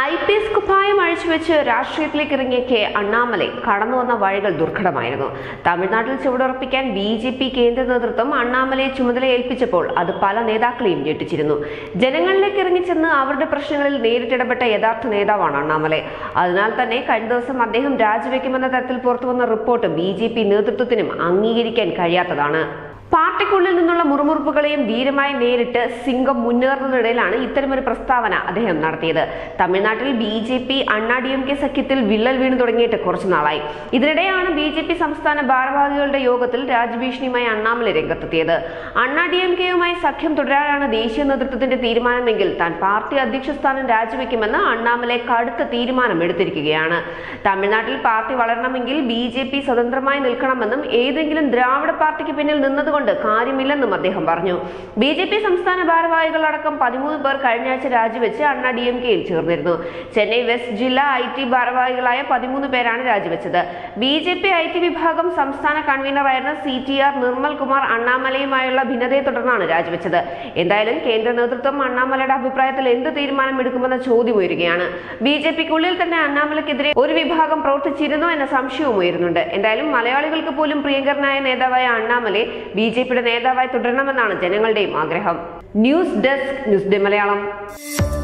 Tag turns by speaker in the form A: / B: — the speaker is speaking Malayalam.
A: ഐ പി എസ് കുപ്പായം അഴിച്ചുവെച്ച് രാഷ്ട്രീയത്തിലേക്ക് ഇറങ്ങിയ കെ അണ്ണാമലൈ കടന്നു വന്ന വഴികൾ ദുർഘടമായിരുന്നു തമിഴ്നാട്ടിൽ ചുവടുറപ്പിക്കാൻ ബി ജെ പി കേന്ദ്ര നേതൃത്വം അണ്ണാമലയെ ചുമതല ഏൽപ്പിച്ചപ്പോൾ അത് പല നേതാക്കളെയും ഞെട്ടിച്ചിരുന്നു ജനങ്ങളിലേക്ക് ഇറങ്ങിച്ചെന്ന് അവരുടെ പ്രശ്നങ്ങളിൽ നേരിട്ടിടപെട്ട യഥാർത്ഥ നേതാവാണ് അണ്ണാമലൈ അതിനാൽ തന്നെ കഴിഞ്ഞ ദിവസം അദ്ദേഹം രാജിവെക്കുമെന്ന തരത്തിൽ പുറത്തുവന്ന റിപ്പോർട്ട് ബി ജെ പി നേതൃത്വത്തിനും അംഗീകരിക്കാൻ കഴിയാത്തതാണ് പാർട്ടിക്കുള്ളിൽ നിന്നുള്ള മുറുമുറുപ്പുകളെയും ധീരമായി നേരിട്ട് സിംഗം മുന്നേറുന്നതിനിടയിലാണ് ഇത്തരമൊരു പ്രസ്താവന അദ്ദേഹം നടത്തിയത് തമിഴ്നാട്ടിൽ B J P Anna D M K സഖ്യത്തിൽ വിള്ളൽ വീണു തുടങ്ങിയിട്ട് കുറച്ചു നാളായി ഇതിനിടെയാണ് ബി ജെ പി സംസ്ഥാന ഭാരവാഹികളുടെ യോഗത്തിൽ രാജ്ഭീഷണിയുമായി അണ്ണാമല രംഗത്തെത്തിയത് അണ്ണാ ഡി എം കെയുമായി സഖ്യം തുടരാനാണ് ദേശീയ നേതൃത്വത്തിന്റെ തീരുമാനമെങ്കിൽ താൻ പാർട്ടി അധ്യക്ഷ സ്ഥാനം രാജിവെക്കുമെന്ന് അണ്ണാമലെ കടുത്ത തീരുമാനം എടുത്തിരിക്കുകയാണ് തമിഴ്നാട്ടിൽ പാർട്ടി വളരണമെങ്കിൽ ബി ജെ പി സ്വതന്ത്രമായി നിൽക്കണമെന്നും ഏതെങ്കിലും ദ്രാവിഡ പാർട്ടിക്ക് പിന്നിൽ നിന്നതുകൊണ്ട് കാര്യമില്ലെന്നും അദ്ദേഹം പറഞ്ഞു ബി ജെ പി സംസ്ഥാന ഭാരവാഹികളടക്കം പതിമൂന്ന് പേർ കഴിഞ്ഞ ആഴ്ച രാജിവെച്ച് അണ്ണാ ഡി എം കെയിൽ ചേർന്നിരുന്നു ചെന്നൈ വെസ്റ്റ് ജില്ലാ ഐ ടി ഭാരവാഹികളായ പതിമൂന്ന് പേരാണ് രാജിവെച്ചത് B J P I T വിഭാഗം സംസ്ഥാന കൺവീനറായിരുന്ന C T R Nirmal Kumar അണ്ണാമലയുമായുള്ള ഭിന്നതയെ തുടർന്നാണ് രാജിവെച്ചത് എന്തായാലും കേന്ദ്ര നേതൃത്വം അണ്ണാമലയുടെ അഭിപ്രായത്തിൽ എന്ത് തീരുമാനം എടുക്കുമെന്ന ചോദ്യം ഉയരുകയാണ് ബി ജെ പിക്കുള്ളിൽ തന്നെ അണ്ണാമലയ്ക്കെതിരെ ഒരു വിഭാഗം പ്രവർത്തിച്ചിരുന്നു എന്ന സംശയവും ഉയരുന്നുണ്ട് എന്തായാലും മലയാളികൾക്ക് പോലും പ്രിയങ്കരനായ നേതാവായ അണ്ണാമലെ ബി ജെ പിയുടെ നേതാവായി തുടരണമെന്നാണ് ജനങ്ങളുടെയും ആഗ്രഹം news desk news day Malayalam